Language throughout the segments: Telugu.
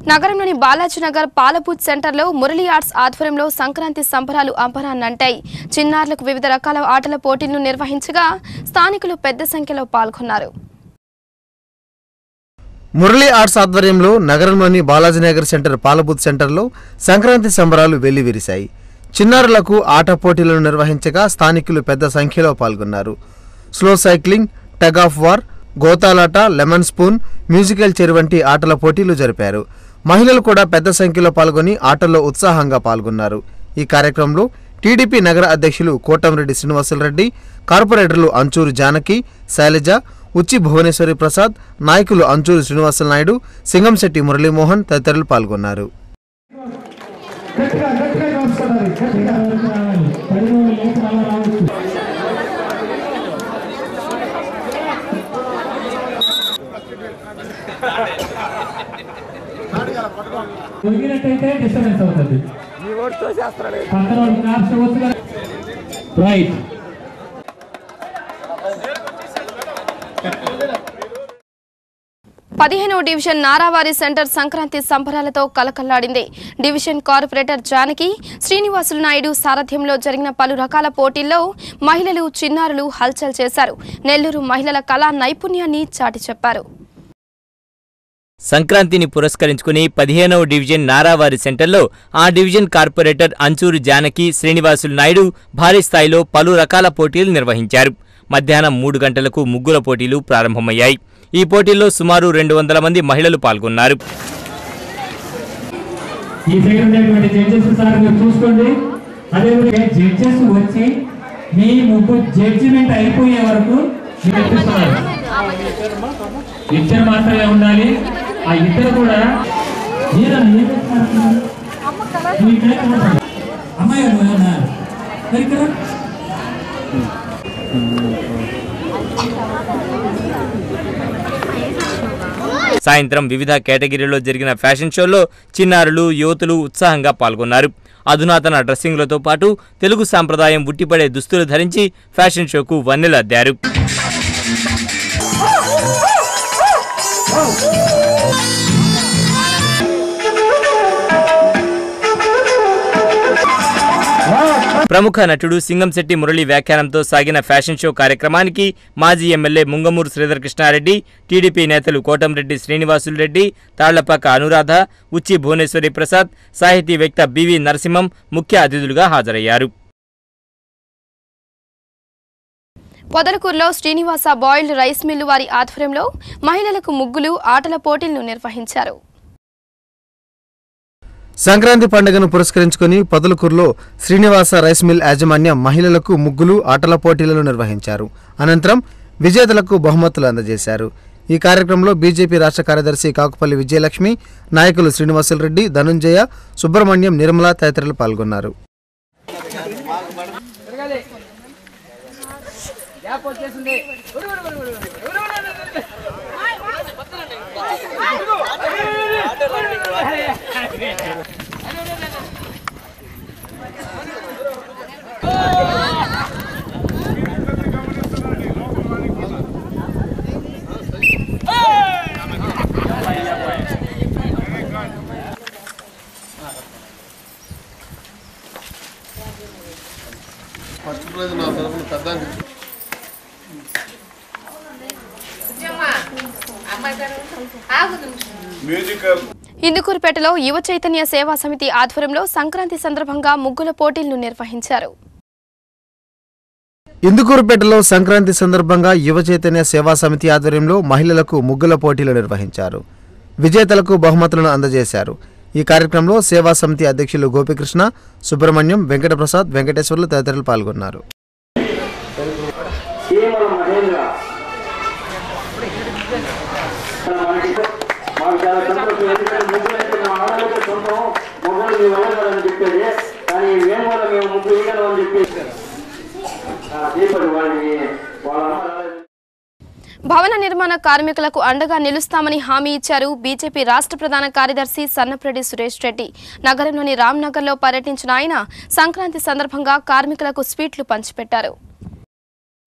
నగరంలోని బాలాజీనగర్ పాలబూత్ సెంటర్లో మురళీ ఆర్ట్స్ ఆధ్వర్యంలో సంక్రాంతి సంబరాలు అంబరాన్నంటాయి చిన్నారులకు వివిధ రకాల ఆటల పోటీలను నిర్వహించగా స్థానికులు పెద్ద సంఖ్యలో పాల్గొన్నారు మురళీ ఆర్ట్స్ ఆధ్వర్యంలో నగరంలోని బాలాజీనగర్ సెంటర్ పాలబూత్ సెంటర్లో సంక్రాంతి సంబరాలు వెల్లివిరిశాయి చిన్నారులకు ఆట పోటీలను నిర్వహించగా స్థానికులు పెద్ద సంఖ్యలో పాల్గొన్నారు slow cycling tug of war గోతాలాట లెమన్ స్పూన్ మ్యూజికల్ చైర్ వంటి ఆటల పోటీలు జరిపారు మహిళలు కూడా పెద్ద సంఖ్యలో పాల్గొని ఆటల్లో ఉత్సాహంగా పాల్గొన్నారు ఈ కార్యక్రమంలో టీడీపీ నగర అధ్యక్షులు కోటంరెడ్డి శ్రీనివాసులరెడ్డి కార్పొరేటర్లు అంచూరు జానకి శైలజ ఉచ్చి భువనేశ్వరి ప్రసాద్ నాయకులు అంచూరు శ్రీనివాసులు నాయుడు సింగంశెట్టి మురళీమోహన్ తదితరులు పాల్గొన్నారు గట్టిగా గట్టిగా చూస్తున్నారు గట్టిగా మునిగినట్టయితే డిస్టర్బెన్స్ అవుతుంది పక్కన వాళ్ళు క్లాప్స్ ఇవ్వచ్చు రైట్ పదిహేనవ డివిజన్ నారావారి సెంటర్ సంక్రాంతి సంబరాలతో కలకల్లాడింది డివిజన్ కార్పొరేటర్ జానకి శ్రీనివాసులు నాయుడు సారథ్యంలో జరిగిన పలు రకాల పోటీల్లో మహిళలు చిన్నారులు హల్చల్ చేశారు నెల్లూరు మహిళల కళా నైపుణ్యాన్ని చాటి చెప్పారు సంక్రాంతిని పురస్కరించుకుని పదిహేనవ డివిజన్ నారావారి సెంటర్లో ఆ డివిజన్ కార్పొరేటర్ అంచూరు జానకి శ్రీనివాసులు నాయుడు భారీ స్థాయిలో పలు రకాల పోటీలు నిర్వహించారు మధ్యాహ్నం మూడు గంటలకు ముగ్గుల పోటీలు ప్రారంభమయ్యాయి ఈ పోటీల్లో సుమారు రెండు వందల మంది మహిళలు పాల్గొన్నారు ఈ సైడ్ ఉండేటువంటి జడ్జెస్ సార్ మీరు చూసుకోండి అదేవిధంగా జడ్జెస్ వచ్చి మీ ముగ్గు జడ్జిమెంట్ అయిపోయే వరకు మీరు ఎక్కిస్తున్నారు ఇద్దరు మాత్రమే ఉండాలి ఆ ఇద్దరు కూడా మీరా ఏం చేస్తున్నారు? నువ్వు ఇక్కడ కూర్చో. అమ్మాయి గారు ఏమన్నా? మరి ఇక్కడ సాయంత్రం వివిధ కేటగిరీలో జరిగిన ఫ్యాషన్ షోలో చిన్నారులు యువతులు ఉత్సాహంగా పాల్గొన్నారు అధునాతన డ్రెస్సింగ్లతో పాటు తెలుగు సాంప్రదాయం ఉట్టిపడే దుస్తులు ధరించి ఫ్యాషన్ షోకు వన్నెలద్దారు ప్రముఖ నటుడు సింగంశెట్టి మురళి వ్యాఖ్యానంతో సాగిన ఫ్యాషన్ షో కార్యక్రమానికి మాజీ ఎమ్మెల్యే ముంగమూరు శ్రీధర్ కృష్ణారెడ్డి టీడీపీ నేతలు కోటంరెడ్డి శ్రీనివాసులు రెడ్డి తాళ్లపాక అనురాధ ఉచ్చి భువనేశ్వరి ప్రసాద్ సాహితీవేత్త బివి నరసింహం ముఖ్య అతిథులుగా హాజరయ్యారు పొదలకూరులో శ్రీనివాస బాయిల్డ్ రైస్ మిల్లు వారి ఆధ్వర్యంలో మహిళలకు ముగ్గులు ఆటల పోటీలను నిర్వహించారు సంక్రాంతి పండుగను పురస్కరించుకుని పొదలకూరులో శ్రీనివాస రైస్ మిల్ యాజమాన్యం మహిళలకు ముగ్గులు ఆటల పోటీలను నిర్వహించారు అనంతరం విజేతలకు బహుమతులు అందజేశారు ఈ కార్యక్రమంలో బీజేపీ రాష్ట్ర కార్యదర్శి కాకుపల్లి విజయలక్ష్మి నాయకులు శ్రీనివాసులరెడ్డి ధనుంజయ సుబ్రహ్మణ్యం నిర్మల తదితరులు పాల్గొన్నారు ఫస్ట్ ప్రైజ్ నా తరఫున పెద్ద మ్యూజికల్ ఇందుకూరుపేటలో యువ చైతన్య సేవా సమితి ఆధ్వర్యంలో సంక్రాంతి సందర్భంగా ముగ్గుల పోటీలను నిర్వహించారు ఇందుకూరుపేటలో సంక్రాంతి సందర్భంగా యువ చైతన్య సేవా సమితి ఆధ్వర్యంలో మహిళలకు ముగ్గుల పోటీలు నిర్వహించారు విజేతలకు బహుమతులను అందజేశారు ఈ కార్యక్రమంలో సేవా సమితి అధ్యక్షులు గోపికృష్ణ సుబ్రహ్మణ్యం వెంకటప్రసాద్ వెంకటేశ్వర్లు తదితరులు పాల్గొన్నారు కేవలం మహేంద్ర మాకు చాలా సంతోషం ఎందుకంటే ముగ్గులైతే మా ఆడవాళ్ళకి సొంతం మొగ్గలు మీ వెళ్ళగలని చెప్పేది కానీ మేము కూడా మేము ముగ్గు వేయగలం అని చెప్పేసి ఆ, దీపడు వాళ్ళని వాళ్ళ అమ్మ రాలేదు. భవన నిర్మాణ కార్మికులకు అండగా నిలుస్తామని హామీ ఇచ్చారు బీజేపీ రాష్ట్ర ప్రధాన కార్యదర్శి సన్నప్రెడ్డి సురేష్ రెడ్డి నగరంలోని రామ్నగర్లో పర్యటించిన ఆయన సంక్రాంతి సందర్భంగా కార్మికులకు స్వీట్లు పంచిపెట్టారు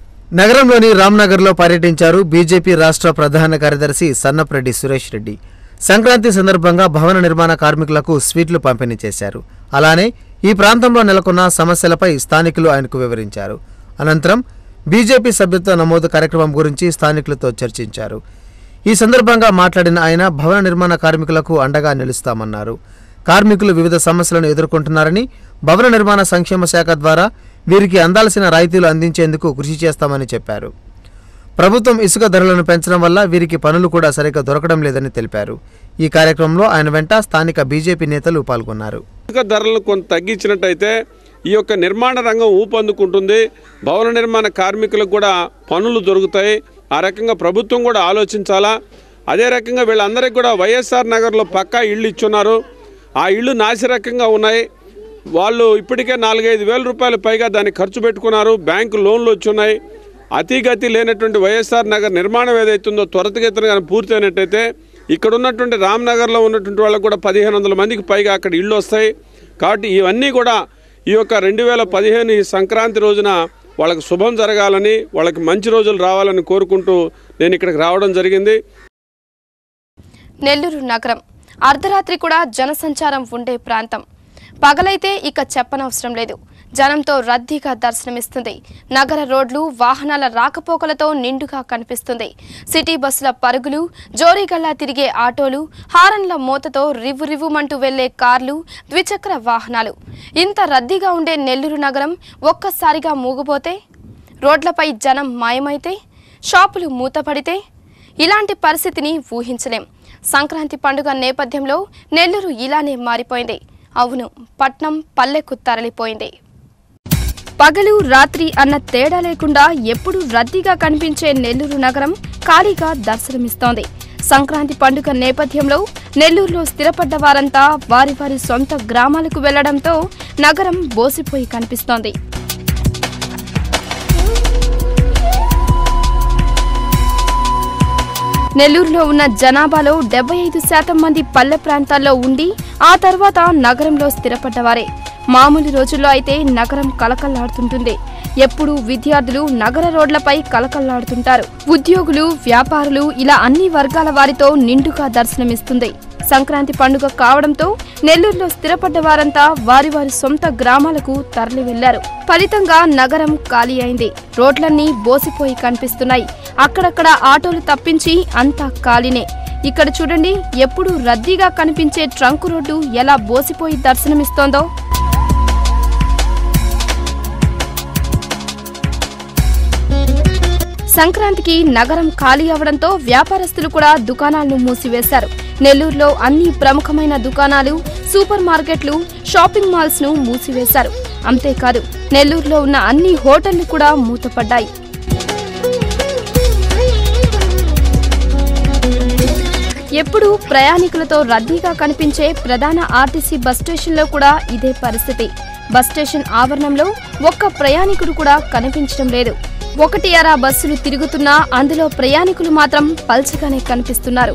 నగరంలోని రామ్నగర్లో పర్యటించారు బీజేపీ రాష్ట్ర ప్రధాన కార్యదర్శి సన్నప్రెడ్డి సురేష్ రెడ్డి సంక్రాంతి సందర్భంగా భవన నిర్మాణ కార్మికులకు స్వీట్లు పంపిణీ చేశారు అలానే ఈ ప్రాంతంలో నెలకొన్న సమస్యలపై స్థానికులు ఆయనకు వివరించారు అనంతరం బీజేపీ సభ్యత్వ నమోదు కార్యక్రమం గురించి స్థానికులతో చర్చించారు ఈ సందర్భంగా మాట్లాడిన ఆయన భవన నిర్మాణ కార్మికులకు అండగా నిలుస్తామన్నారు కార్మికులు వివిధ సమస్యలను ఎదుర్కొంటున్నారని భవన నిర్మాణ సంక్షేమ శాఖ ద్వారా వీరికి అందాల్సిన రాయితీలు అందించేందుకు కృషి చేస్తామని చెప్పారు ప్రభుత్వం ఇసుక ధరలను పెంచడం వల్ల వీరికి పనులు కూడా సరిగ్గా దొరకడం లేదని తెలిపారు ఈ కార్యక్రమంలో ఆయన వెంట స్థానిక బీజేపీ నేతలు పాల్గొన్నారు ఇసుక ధరలను కొంత తగ్గించినట్టయితే ఈ యొక్క నిర్మాణ రంగం ఊపందుకుంటుంది భవన నిర్మాణ కార్మికులకు కూడా పనులు దొరుకుతాయి ఆ రకంగా ప్రభుత్వం కూడా ఆలోచించాలా అదే రకంగా వీళ్ళందరికీ కూడా వైఎస్ఆర్ నగర్లో పక్కా ఇళ్ళు ఇచ్చున్నారు ఆ ఇళ్ళు నాసిరకంగా ఉన్నాయి వాళ్ళు ఇప్పటికే నాలుగైదు వేల రూపాయలు పైగా దాన్ని ఖర్చు పెట్టుకున్నారు బ్యాంకు లోన్లు వచ్చున్నాయి అతిగతి లేనటువంటి వైఎస్ఆర్ నగర్ నిర్మాణం ఏదైతుందో త్వరితగతిన కానీ పూర్తయినట్టయితే ఇక్కడ ఉన్నటువంటి రామ్నగర్లో ఉన్నటువంటి వాళ్ళకు కూడా పదిహేను వందల మందికి పైగా అక్కడ ఇళ్ళు వస్తాయి కాబట్టి ఇవన్నీ కూడా ఈ యొక్క రెండు వేల పదిహేను ఈ సంక్రాంతి రోజున వాళ్ళకి శుభం జరగాలని వాళ్ళకి మంచి రోజులు రావాలని కోరుకుంటూ నేను ఇక్కడికి రావడం జరిగింది నెల్లూరు నగరం అర్ధరాత్రి కూడా జనసంచారం ఉండే ప్రాంతం పగలైతే ఇక చెప్పనవసరం లేదు జనంతో రద్దీగా దర్శనమిస్తుంది నగర రోడ్లు వాహనాల రాకపోకలతో నిండుగా కనిపిస్తుంది సిటీ బస్సుల పరుగులు జోరీగల్లా తిరిగే ఆటోలు హారన్ల మూతతో రివ్వు రివ్వుమంటూ వెళ్లే కార్లు ద్విచక్ర వాహనాలు ఇంత రద్దీగా ఉండే నెల్లూరు నగరం ఒక్కసారిగా మూగుపోతే రోడ్లపై జనం మాయమైతే షాపులు మూతపడితే ఇలాంటి పరిస్థితిని ఊహించలేం సంక్రాంతి పండుగ నేపథ్యంలో నెల్లూరు ఇలానే మారిపోయింది అవును పట్నం పల్లెకు తరలిపోయింది పగలు రాత్రి అన్న తేడా లేకుండా ఎప్పుడూ రద్దీగా కనిపించే నెల్లూరు నగరం ఖాళీగా దర్శనమిస్తోంది సంక్రాంతి పండుగ నేపథ్యంలో నెల్లూరులో స్థిరపడ్డ వారంతా వారి వారి సొంత గ్రామాలకు వెళ్లడంతో నగరం బోసిపోయి కనిపిస్తోంది నెల్లూరులో ఉన్న జనాభాలో డెబ్బై ఐదు శాతం మంది పల్లె ప్రాంతాల్లో ఉండి ఆ తర్వాత నగరంలో స్థిరపడ్డవారే మామూలు రోజుల్లో అయితే నగరం కలకల్లాడుతుంటుంది ఎప్పుడూ విద్యార్థులు నగర రోడ్లపై కలకల్లాడుతుంటారు ఉద్యోగులు వ్యాపారులు ఇలా అన్ని వర్గాల వారితో నిండుగా దర్శనమిస్తుంది సంక్రాంతి పండుగ కావడంతో నెల్లూరులో స్థిరపడ్డ వారంతా వారి వారి సొంత గ్రామాలకు తరలి వెళ్లారు ఫలితంగా నగరం ఖాళీ అయింది రోడ్లన్నీ బోసిపోయి కనిపిస్తున్నాయి అక్కడక్కడ ఆటోలు తప్పించి అంతా ఖాళీనే ఇక్కడ చూడండి ఎప్పుడు రద్దీగా కనిపించే ట్రంక్ రోడ్డు ఎలా బోసిపోయి దర్శనమిస్తోందో సంక్రాంతికి నగరం ఖాళీ అవడంతో వ్యాపారస్తులు కూడా దుకాణాలను మూసివేశారు నెల్లూరులో అన్ని ప్రముఖమైన దుకాణాలు సూపర్ మార్కెట్లు షాపింగ్ మాల్స్ ను మూసివేశారు అంతేకాదు నెల్లూరులో ఉన్న అన్ని హోటళ్లు కూడా మూతపడ్డాయి ఎప్పుడూ ప్రయాణికులతో రద్దీగా కనిపించే ప్రధాన ఆర్టీసీ బస్ స్టేషన్లో కూడా ఇదే పరిస్థితి బస్ స్టేషన్ ఆవరణంలో ఒక్క ప్రయాణికుడు కూడా కనిపించడం లేదు ఒకటి అరా బస్సులు తిరుగుతున్నా అందులో ప్రయాణికులు మాత్రం పల్చగానే కనిపిస్తున్నారు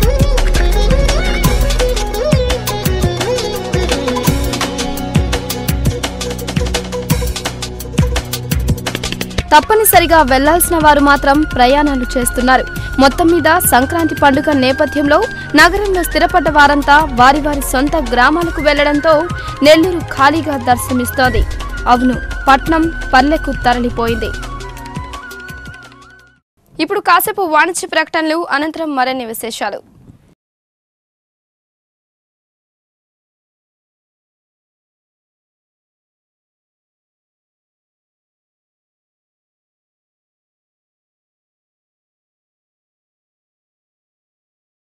తప్పనిసరిగా వెళ్లాల్సిన వారు మాత్రం ప్రయాణాలు చేస్తున్నారు మొత్తం మీద సంక్రాంతి పండుగ నేపథ్యంలో నగరంలో స్థిరపడ్డ వారంతా వారి వారి సొంత గ్రామాలకు వెళ్లడంతో నెల్లూరు ఖాళీగా దర్శనమిస్తోంది అవును పట్నం పల్లెకు తరలిపోయింది ఇప్పుడు కాసేపు వాణిజ్య ప్రకటనలు అనంతరం మరిన్ని విశేషాలు